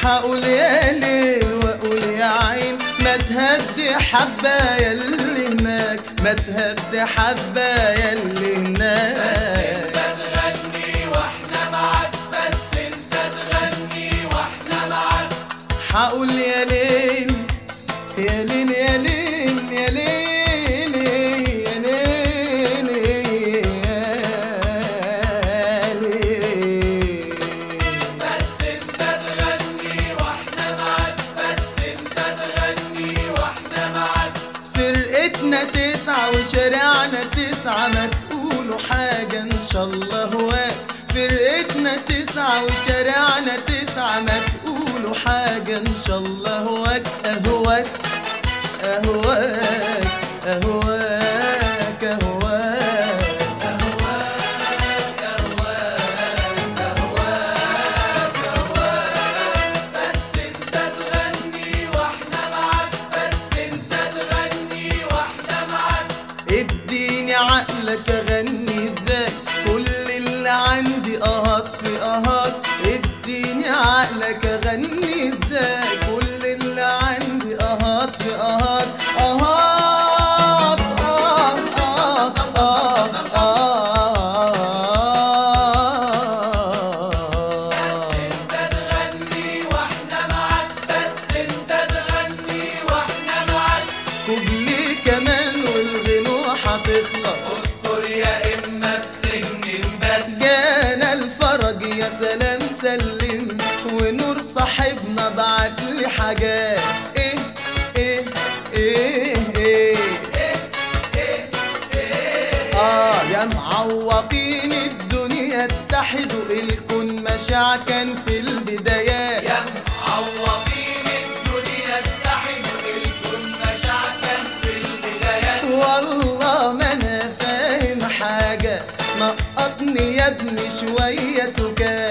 حقول يا ليل واقول يا عين ما تهدي حبة يا اللي هناك ما تهدي حبة يا اللي هناك تغني واحنا معاك بس انت تغني واحنا معاك حقول يا ليل يا ليل يا ليل يا ليل يا ليل يا ليل بس انت تغني واحنا معاك بس انت تغني واحنا معاك فرقتنا تسعة وشارعنا تسعة ما تقولوا حاجة إن شاء الله هواك فرقتنا تسعة وشارعنا تسعة ما تقولوا حاجة إن شاء الله هواك أهواك أهواك أهواك أهواك بس انت تغني واحنا معاك بس انت تغني واحنا معاك اديني عقلك اغني ازاي كل اللي عندي اهات في اهات اديني عقلك اغني ازاي كل اللي عندي اهات في اهات اهات آه آه آه بس آه انت تغني واحنا معاك بس انت تغني واحنا معاك كوبلي كمان والغنوة هتخلص استر يا اما في سن البدء جانا الفرج يا سلام سلم ونور صاحبنا بعت لي حاجات ايه ايه ايه ايه اه يا معوقين الدنيا اتحدوا الكون مشاع كان في البدايات يا معوضين الدنيا اتحدوا الكون مشاعكا في البدايات والله ما انا فاهم حاجة نقطني يا ابني شوية سكات